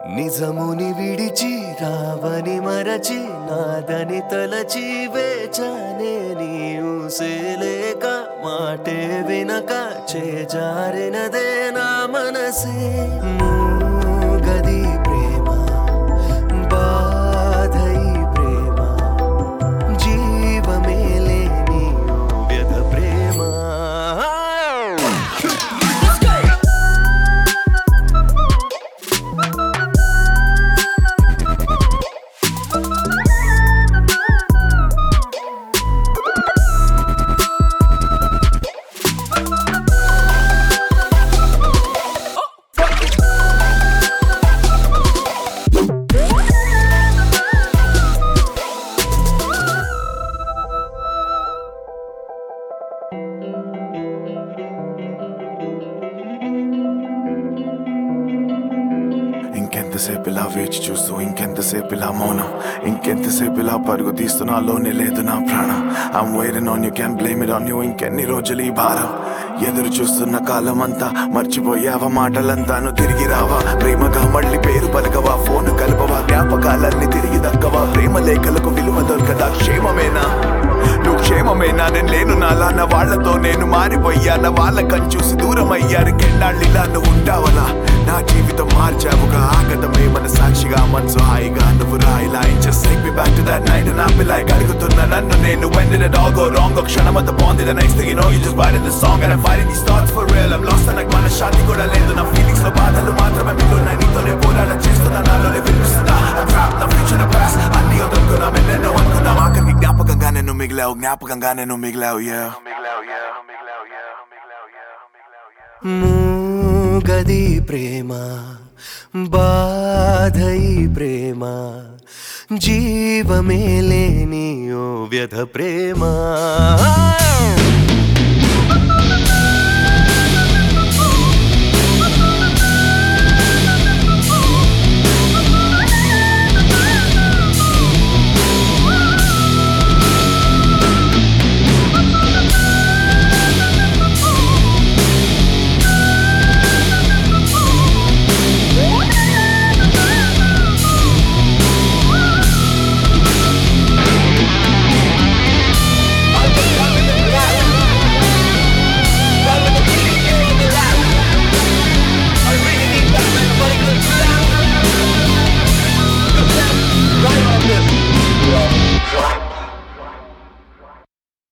నిజముని విడిచి రావని మరచి నాదని తలచి వేచనే నీవు సేలేక మాటే వినక చేజారినదే నా మనసే గది ప్రేమ బాధై ప్రేమ జీవమేలే నీ వ్యధ ప్రేమ ఇంకెంతసేపు ఇలా వేచి చూస్తూ ఇంకెంతసేపు ఇలా మౌనం ఇంకెంతసేపు ఇలా పరుగు తీస్తున్నాలోనే లేదు నా ప్రాణం I'm wiring on you can blame it on you ఇంకెన్ని రోజులు ఈ భారం ఎదురు చూస్తున్న కాలం అంతా మర్చిపోయావా మాటలంతాను తిరిగి రావా ప్రేమగా మళ్ళీ పేరు పలకవా ఫోన్ కలపవా జ్ఞాపకాలన్నీ తిరిగి దక్కవా ప్రేమ లేఖలకు విలువ దొరకదా క్షేమమేనా నువ్వు క్షేమమేనా నేను లేను నాలా నా వాళ్ళతో నేను మారిపోయాన వాళ్ళకని చూసి దూరం అయ్యారు కెన్నాళ్ళు ఇలా నువ్వు ఉంటావలా నా జీవితం మార్చావుగా ఆగతమే మన సాక్షిగా మనసు హాయిగా నువ్వు రాయిలా just take me back to that night and I'll be like అడుగుతున్న నన్ను నేను when did it all go wrong ఒక క్షణం అంత బాగుంది the next thing you know you just writing the song and I'm fighting these thoughts for real I'm lost and నాకు మన శాంతి కూడా లేదు నా ఫీలింగ్స్ లో బాధలు మాత్రమే మిగిలిన నీతోనే పోరాట చేస్తున్నా నాలోనే వినిపిస్తున్నా I'm trapped నా future నా past అన్ని వదులుకున్నా ఎన్నెన్నో అనుకున్నా ఆఖరికి జ్ఞాపకంగా నేను మిగిలావు జ్ఞాపకంగా నేను మిగిలావు yeah మూగది ప్రేమ బాధై ప్రేమ జీవమేలేని ఓ వ్యధ ప్రేమ